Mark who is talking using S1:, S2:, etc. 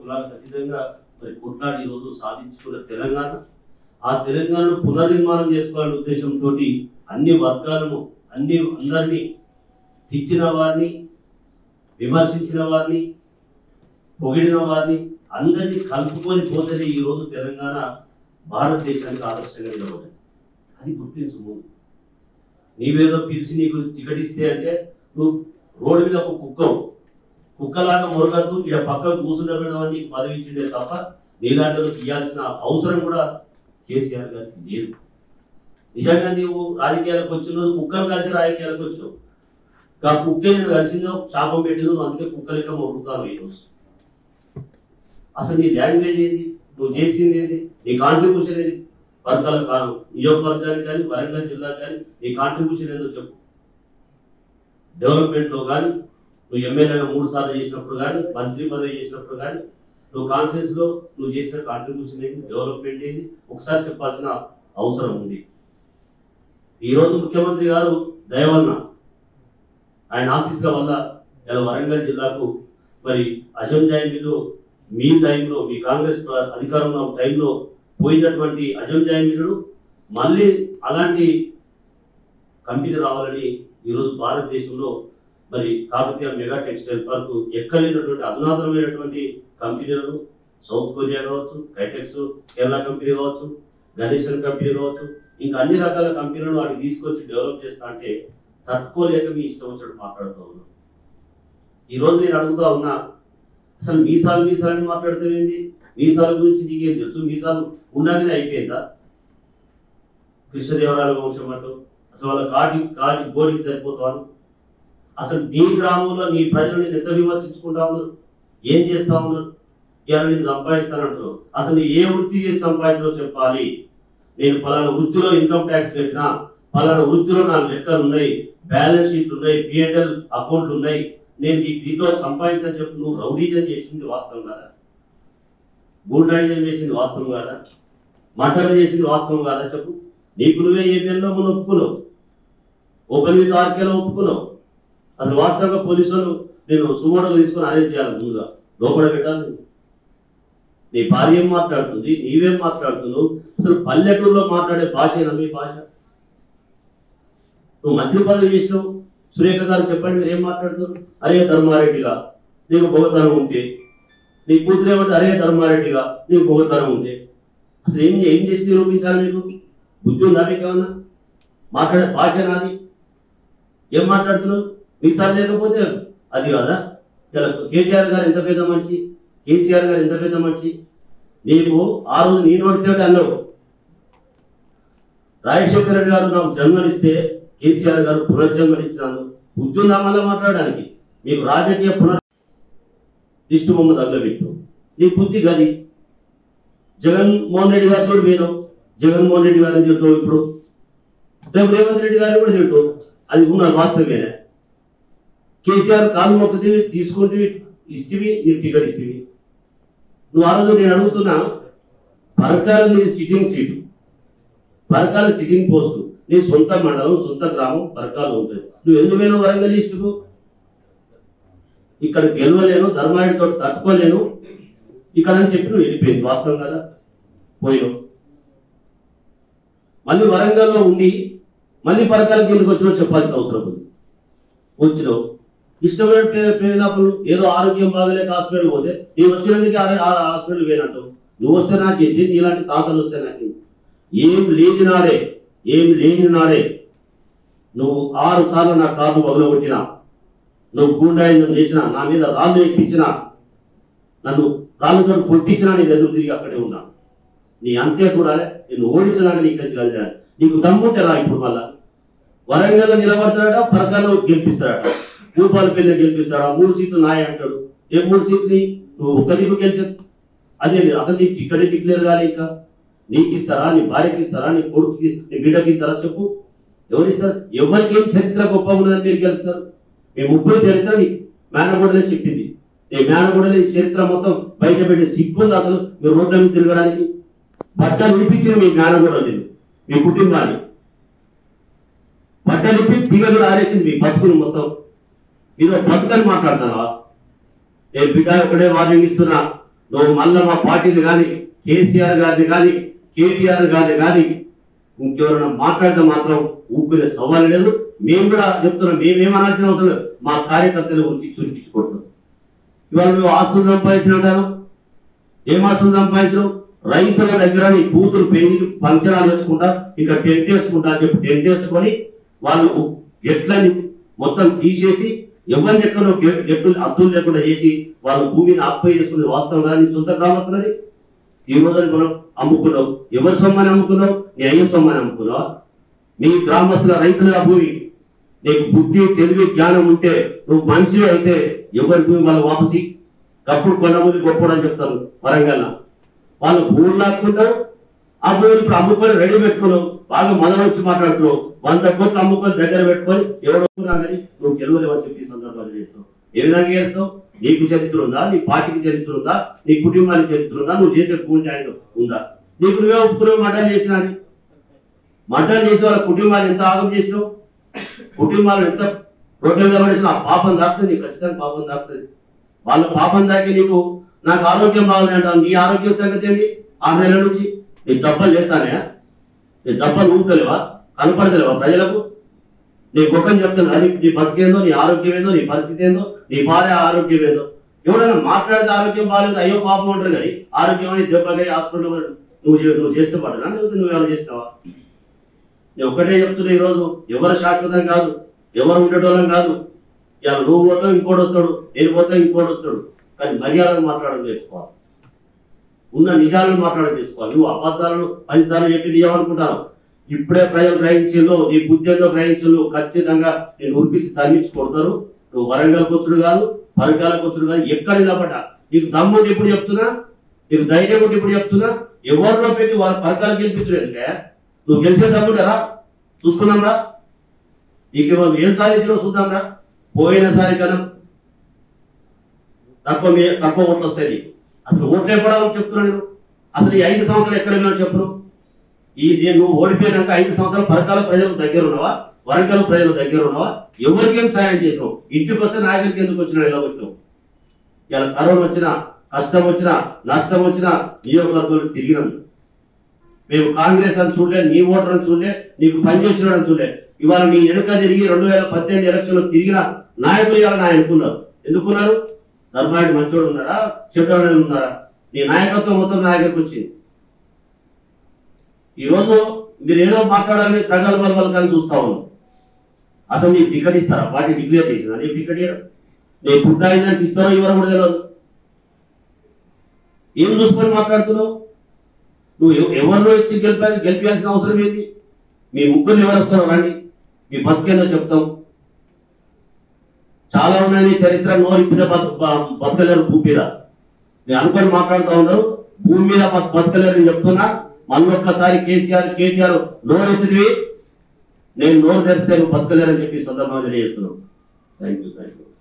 S1: కులాలకు అతీతంగా మరి కొట్లాడి ఈరోజు సాధించుకున్న తెలంగాణ ఆ తెలంగాణను పునర్నిర్మాణం చేసుకోవాలనే ఉద్దేశంతో అన్ని వర్గాలను అన్ని అందరినీ తిట్టిన వారిని విమర్శించిన వారిని పొగిడిన వారిని అందరినీ కలుపుకొని పోతేనే ఈరోజు తెలంగాణ భారతదేశానికి ఆదర్శంగా నిలబడింది అది గుర్తించు ముందు నీవేదో పిలిచి నీకు టికెట్ ఇస్తే అంటే నువ్వు రోడ్డు మీద ఒక కుక్కవు కుక్కలాగా మొరగద్దు ఇక్కడ పక్కకు కూర్చున్న పెడదామని నీకు పదవి ఇచ్చిండే తప్ప నీలాంటి వాళ్ళకి ఇవ్వాల్సిన అవసరం కూడా కేసీఆర్ గారికి లేదు నిజంగా నీవు రాజకీయాలకు వచ్చిన కుక్కలు కలిసి రాజకీయాలకు వచ్చినావు ఆ కుక్క నేను కలిసిందో శాపం పెట్టిందో నువ్వు అందుకే కుక్క లెక్క మొరుగుతాను ఈరోజు అసలు నీ లాంగ్వేజ్ ఏంది నువ్వు చేసింది ఏంది నీ కాంట్రిబ్యూషన్ ఏది వర్గాల కాదు నియోజకవర్గానికి కానీ వరంగల్ జిల్లాకు కానీ నీ కాంట్రిబ్యూషన్ ఏదో చెప్పు డెవలప్మెంట్లో కానీ నువ్వు ఎమ్మెల్యేగా మూడు సార్లు చేసినప్పుడు కానీ మంత్రి పదవి చేసినప్పుడు కానీ నువ్వు కాన్ఫరెన్స్ లో నువ్వు చేసిన కాంట్రిబ్యూషన్ ఏంటి డెవలప్మెంట్ ఏంటి ఒకసారి చెప్పాల్సిన అవసరం ఉంది ఈ రోజు ముఖ్యమంత్రి గారు దయవల్ల ఆయన ఆశీస్సుల వల్ల ఇలా వరంగల్ జిల్లాకు మరి అజంజాయిలో మీ టైంలో మీ కాంగ్రెస్ ప్ర- అధికారంలో ఉన్న టైంలో పోయినటువంటి అజంజాయిలు మళ్ళీ అలాంటి కంపెనీ రావాలని ఈరోజు భారతదేశంలో మరి కాకతీయ మెగా టెక్స్టైల్ పార్క్ ఎక్కలేనటువంటి అధునాతనమైనటువంటి కంపెనీలను సౌత్ కొరియా కావచ్చు కైటెక్స్ కేరళ కంపెనీ కావచ్చు గణేషన్ కంపెనీ కావచ్చు ఇంకా అన్ని రకాల కంపెనీలను వాడికి తీసుకొచ్చి డెవలప్ చేస్తా అంటే తట్టుకోలేక మీ ఇష్టం వచ్చినట్టు మాట్లాడుతూ ఉన్నాం ఈ రోజు నేను అడుగుతా ఉన్నా అసలు మీసాలు మీసాలని మాట్లాడుతుంది మీసాల గురించి నీకేం తెలుసు మీసాలు ఉండగానే అయిపోయిందా కృష్ణదేవరాయల వంశం అంటూ అసలు వాళ్ళ కాటి కాటి గోడికి సరిపోతాను అసలు నీ గ్రామంలో నీ ప్రజలు నేను ఎంత విమర్శించుకుంటా ఉన్నారు ఏం చేస్తా ఉన్నారు ఇవాళ నేను సంపాదిస్తానంటున్నావు అసలు నీ ఏ వృత్తి చేసి సంపాదించో చెప్పాలి నేను పలానా వృత్తిలో ఇన్కమ్ ట్యాక్స్ కట్టినా పలానా వృత్తిలో నా లెక్కలు ఉన్నాయి బ్యాలెన్స్ షీట్లు ఉన్నాయి పిఎన్ఎల్ అకౌంట్లు ఉన్నాయి నేను ఈ దీంట్లో సంపాదించని చెప్పి నువ్వు రౌడీజన్ చేసింది వాస్తవం కాదా గూండాయిజం చేసింది వాస్తవం కాదా మటన్ చేసింది వాస్తవం కాదా చెప్పు నీకు నువ్వే ఏ పేరులో మనం ఒప్పుకున్నావు ఓపెన్ విత్ ఆర్కేలో ఒప్పుకున్నావు అసలు వాస్తవంగా పోలీసులు నేను సుమోటోగా తీసుకొని అరెస్ట్ చేయాలి ముందుగా లోపల పెట్టాలి నీ భార్య ఏం మాట్లాడుతుంది నీవేం మాట్లాడుతున్నావు అసలు పల్లెటూరులో మాట్లాడే భాష మీ భాష నువ్వు మంత్రి పదవి చేసినావు సురేఖ గారు చెప్పండి మీరు ఏం మాట్లాడుతున్నారు అరే ధర్మారెడ్డిగా నీకు పొగతనం ఉంటే నీ కూతురు ఏమంటే అరే ధర్మారెడ్డిగా నీకు పొగతనం ఉంటే అసలు ఏం ఏం చేసి నిరూపించాలి మీకు బుద్ధి ఉందా మీకు ఏమన్నా మాట్లాడే భాష నాది ఏం మాట్లాడుతున్నావు మీసాలు లేకపోతే అది కాదా ఇలా కేటీఆర్ గారు ఎంత పెద్ద మనిషి కేసీఆర్ గారు ఎంత పెద్ద మనిషి నీకు ఆ రోజు నీ నోటితోటి అన్నావు రాజశేఖర రెడ్డి గారు నాకు జన్మనిస్తే కేసీఆర్ గారు పునర్జన్మనిచ్చినాను బుద్ధి ఉందా మళ్ళీ మాట్లాడడానికి మీకు రాజకీయ పునర్ దిష్టి బొమ్మ తగలబెట్టు నీ బుద్ధి గది జగన్మోహన్ రెడ్డి గారితో పోయినావు జగన్మోహన్ రెడ్డి గారిని తిడతావు ఇప్పుడు రేపు రేవంత్ రెడ్డి గారిని కూడా తిడతావు అది ఉన్నది వాస్తవమేనా కేసీఆర్ కాలు మొక్కది తీసుకుంటే ఇస్తేవి నీకు టికెట్ ఇస్తేవి నువ్వు ఆ రోజు నేను అడుగుతున్నా పరకాల నీ sitting seat Parakala sitting post నీ సొంత మండలం సొంత గ్రామం పరకాలు ఉంటుంది నువ్వు ఎందుకు పోయినావు వరంగల్ ఇష్టకు ఇక్కడ గెలవలేను ధర్మాయుడితో తట్టుకోలేను ఇక్కడ అని చెప్పి నువ్వు వెళ్ళిపోయింది వాస్తవం కదా పోయినావు మళ్ళీ వరంగల్లో ఉండి మళ్ళీ పరకాలకి ఎందుకు వచ్చినావు చెప్పాల్సిన అవసరం ఉంది వచ్చినావు ఇష్టమైన పే- పేదలకు ఏదో ఆరోగ్యం బాగలేక హాస్పిటల్ పోతే నేను వచ్చినందుకు ఆ ఆ హాస్పిటల్ వేనంటావు నువ్వు వస్తే నాకేంటి నీలాంటి తాతలు వస్తే నాకేంటి ఏం లేని నాడే ఏం లేని నాడే నువ్వు ఆరు సార్లు నా కార్లు పగలగొట్టినా నువ్వు గూండాయుధం చేసినా నా మీద రాళ్ళు ఎక్కించినా నన్ను రాళ్ళతో కొట్టించినా నేను ఎదురు తిరిగి అక్కడే ఉన్నా నీ అంతే చూడాలి నేను ఓడించడానికి నీకు అది కాదు నీకు దమ్ముంటే రా ఇప్పుడు మళ్ళా వరంగల్ నిలబడతాడట పరకాల్లో గెలిపిస్తాడట భూపాలపల్లి గెలిపిస్తాడు ఆ మూడు సీట్లు నాయ అంటాడు ఏ మూడు సీట్ని నువ్వు ఒక్క దిక్కు గెలిచే అదే అసలు నీకు ఇక్కడే డిక్లేర్ కాలే ఇంకా నీకు ఇస్తారా నీ భార్యకి ఇస్తారా నీ కొడుకుకి నీ బిడ్డకి ఇస్తారా చెప్పు ఎవరు ఇస్తారు ఎవరికి ఏం చరిత్ర గొప్ప ఉన్నదని మీరు గెలుస్తారు మీ ముగ్గురు చరిత్ర నీ మేనగూడలే చెప్పింది నీ మేనగూడలే ఈ చరిత్ర మొత్తం బయట పెట్టి సిగ్గుంది అసలు మీరు రోడ్ల మీద తిరగడానికి బట్టలు వినిపించింది మీ మేనగూడ నేను మీ కుటుంబాన్ని బట్టలు విప్పి తీగలు ఆరేసింది మీ బతుకులు మొత్తం ఇదో బతుకని మాట్లాడతావా నేను బిడ్డ ఒకటే వార్నింగ్ ఇస్తున్నా నువ్వు మళ్ళా మా పార్టీని కానీ కేసీఆర్ గారిని కానీ కేటీఆర్ గారిని కానీ ఇంకెవరైనా మాట్లాడితే మాత్రం ఊపిరే సవాల్ లేదు మేము కూడా చెప్తున్నాం మేమేమనాల్సిన అవసరం లేదు మా కార్యకర్తలు ఉరికి చురికించుకుంటున్నాం ఇవాళ నువ్వు ఆస్తులు సంపాదించిన అంటారు ఏం ఆస్తులు సంపాదించడం రైతుల దగ్గర నీ కూతురు పెళ్లి పంచనాలు వేసుకుంటా ఇంకా టెంట్ వేసుకుంటా అని చెప్పి టెంట్ వేసుకొని వాళ్ళు ఎట్లని మొత్తం తీసేసి ఎవరిని ఎక్కడో గెట్టు అద్దులు లేకుండా చేసి వాళ్ళ భూమిని ఆక్పై చేసుకునే వాస్తవం కానీ సొంత గ్రామస్తున్నది ఈ రోజు అది మనం అమ్ముకున్నావు ఎవరి సొమ్మని అమ్ముకున్నావు నీ అయ్య సొమ్మని అమ్ముకున్నావా మీ గ్రామస్తుల రైతుల భూమి నీకు బుద్ధి తెలివి జ్ఞానం ఉంటే నువ్వు మనిషి అయితే ఎవరి భూమి వాళ్ళు వాపసి కప్పుడు కొన్న భూమి గొప్పడు అని చెప్తారు వరంగల్ వాళ్ళు భూములు లాక్కుంటారు ఆ భూములు ఇప్పుడు అమ్ముకొని రెడీ పెట్టుకున్నావు బాగా మొదలు వచ్చి మాట్లాడుతున్నావు వంద కోట్లు అమ్ముకొని దగ్గర పెట్టుకొని ఎవరు కానీ నువ్వు గెలవలేవని చెప్పి ఈ సందర్భాలు చేస్తావు ఏ విధంగా చేస్తావు నీకు చరిత్ర ఉందా నీ పార్టీకి చరిత్ర ఉందా నీ కుటుంబానికి చరిత్ర ఉందా నువ్వు చేసే పూజ న్యాయం ఉందా నీకు నువ్వే ఒప్పుకునే మర్డర్ చేసినా అని. మర్డర్ చేసి వాళ్ళ కుటుంబాన్ని ఎంత ఆగం చేసినావు కుటుంబాలు ఎంత రోడ్డు పడేసిన ఆ పాపం దాకుతుంది నీకు ఖచ్చితంగా పాపం దాకుతుంది వాళ్ళ పాపం దాకి నీకు నాకు ఆరోగ్యం బాగుంది అంటావు నీ ఆరోగ్యం సంగతి ఏంది ఆరు నెలల నుంచి నీ జబ్బలు చేస్తానే నీ జబ్బలు ఊగుతలేవా కనపడతలేవా ప్రజలకు నీ ముఖం చెప్తున్నా నీ నీ బతికేందో నీ ఆరోగ్యం ఏందో నీ పరిస్థితి ఏందో నీ భార్య ఆరోగ్యం ఏందో ఎవడైనా మాట్లాడితే ఆరోగ్యం బాగాలేదు అయ్యో పాపం అంటారు కానీ ఆరోగ్యం అని దెబ్బకి హాస్పిటల్ నువ్వు చే- నువ్వు చేస్తే పడరా లేకపోతే నువ్వు ఎవరు చేస్తావా నేను ఒకటే చెప్తున్నా ఈరోజు ఎవరు శాశ్వతం కాదు ఎవరు ఉండేటోళ్ళం కాదు ఇలా నువ్వు పోతావు ఇంకోటి వస్తాడు నేను పోతా ఇంకోటి వస్తాడు కానీ మర్యాదగా మాట్లాడడం నేర్చుకోవాలి ఉన్న నిజాలను మాట్లాడడం చేసుకోవాలి నువ్వు అబద్ధాలను పదిసార్లు చెప్పి నీయమనుకుంటాను ఇప్పుడే ప్రజలు గ్రహించిందో నీ బుద్ధిలో గ్రహించిందో ఖచ్చితంగా నేను ఉరిపించి తరిమించి కొడతారు నువ్వు వరంగల్ కొచ్చుడు కాదు పరకాల కొచ్చుడు కాదు ఎక్కడ నిలబడ్డా నీకు దమ్ముంటే ఇప్పుడు చెప్తున్నా నీకు ధైర్యం ఉంటే ఇప్పుడు చెప్తున్నా ఎవరిలో పెట్టి వారు పరకాలు గెలిపించడు ఎందుకే నువ్వు గెలిచే తమ్ముడరా చూసుకున్నాం రా నీకు మనం ఏం సాధించినా చూద్దాం రా పోయినసారి కన్నా తక్కువ మీ- తక్కువ ఓట్లు వస్తాయి నీకు. అసలు ఓట్లు ఎక్కడాలని చెప్తున్నా నేను అసలు ఈ ఐదు సంవత్సరాలు ఎక్కడ పోయినా చెప్పు ఈ నేను నువ్వు ఓడిపోయినాక ఐదు సంవత్సరాలు పరకాల ప్రజల దగ్గర ఉన్నావా వరంగల్ ప్రజల దగ్గర ఉన్నావా ఎవరికేం సాయం చేసావు ఇంటికి వస్తే నా దగ్గరికి ఎందుకు వచ్చినా ఇలా వచ్చావు ఇలా కరోనా వచ్చినా కష్టం వచ్చినా నష్టం వచ్చినా నియోజకవర్గంలో తిరిగినాం మేము కాంగ్రెస్ అని చూడలే నీ ఓటర్ అని చూడలే నీకు పనిచేసిన అని చూడలే ఇవాళ నీ వెనుక తిరిగి రెండు వేల పద్దెనిమిది ఎలక్షన్లో తిరిగిన నాయకులు ఇవాళ నా ఎన్నుకున్నారు ఎందుకున్నారు ధర్మారెడ్డి మంచోడు ఉన్నారా చెడ్డవాడు ఉన్నారా నీ నాయకత్వం మొత్తం నా దగ్గరకు వచ్చింది ఈరోజు మీరు ఏదో మాట్లాడాలని ప్రగల్భాల పలకాలని చూస్తా ఉన్నాం అసలు నీకు టికెట్ ఇస్తారా పార్టీ డిక్లేర్ చేసిందా నీకు టికెట్ ఇవ్వడం నీ ఫుడ్ అయినానికి ఇస్తారో ఎవరు కూడా తెలియదు ఏం చూసుకొని మాట్లాడుతున్నావు నువ్వు ఎవ- ఎవరినో ఇచ్చి గెలిపా గెలిపించాల్సిన అవసరం ఏంటి మీ ముగ్గురు ఎవరు వస్తారో రండి మీ బతికేందో చెప్తాం చాలా ఉన్నాయి నీ చరిత్ర నోరిప్పితే బతు బ- బతకలేరు భూమి మీద నేను అనుకొని మాట్లాడుతూ ఉన్నారు భూమి మీద బతు- బతకలేరు అని చెప్తున్నా మళ్ళీ ఒక్కసారి కేసీఆర్ కేటీఆర్ నోరెత్తివి నేను నోరు తెరిస్తే నువ్వు బతకలేరని చెప్పి ఈ సందర్భంగా తెలియజేస్తున్నాను థ్యాంక్ యూ థ్యాంక్ యూ